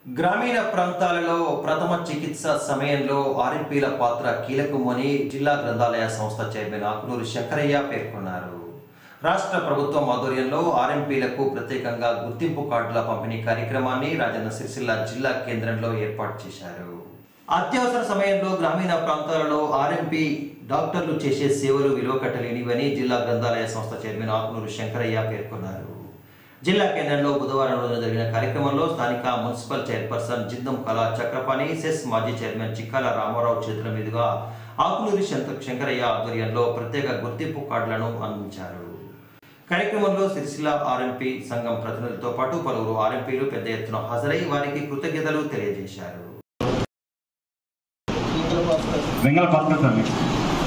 గ్రామీణ ప్రాంతాలలో ప్రథమ చికిత్స సమయంలో ఆర్ఎంపీల పాత్ర కీలకమని జిల్లా గ్రంథాలయ సంస్థ చైర్మన్ ఆకునూరు శంకరయ్య పేర్కొన్నారు రాష్ట్ర ప్రభుత్వం ఆధ్వర్యంలో ఆర్ఎంపీలకు ప్రత్యేకంగా గుర్తింపు కార్డుల పంపిణీ కార్యక్రమాన్ని రాజన్న సిరిసిల్ల జిల్లా కేంద్రంలో ఏర్పాటు చేశారు అత్యవసర సమయంలో గ్రామీణ ప్రాంతాలలో ఆర్ఎంపీ డాక్టర్లు చేసే సేవలు విలువ కట్టలేనివని జిల్లా గ్రంథాలయ సంస్థ చైర్మన్ ఆకునూరు శంకరయ్య పేర్కొన్నారు జిల్లా కేంద్రంలో బుధవారం రోజున జరిగిన కార్యక్రమంలో స్థానిక municipal chairperson Jiddam Kala Chakrapani CESS మాజీ చైర్మన్ చిక్కాల రామారావు చేతుల మీదుగా ఆకులూరి శంత- శంకరయ్య ఆధ్వర్యంలో ప్రత్యేక గుర్తింపు కార్డులను అందించారు కార్యక్రమంలో సిరిసిల్ల ఆర్ఎంపీ సంఘం ప్రతినిధులతో పాటు పలువురు ఆర్ఎంపీలు పెద్ద ఎత్తున హాజరై వారికి కృతజ్ఞతలు తెలియజేశారు వెంగళ భాస్కర్ సార్ మీకు.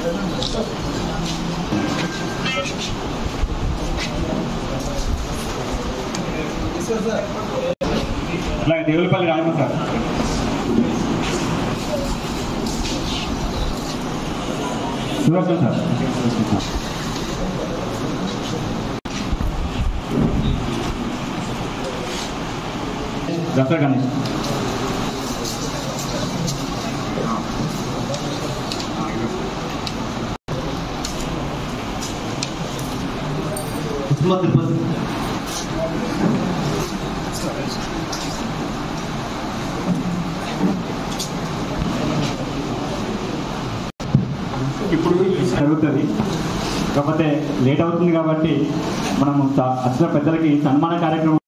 అలాగే దేవులపల్లి రాజమ్మ సార్ సుదర్శన్ సార్ దసరా గణేష్ ఉస్మా తిరుపతి ఇప్పుడు జరుగుతుంది కాకపోతే లేట్ అవుతుంది కాబట్టి మనము చా- వచ్చిన పెద్దలకి సన్మాన కార్యక్రమం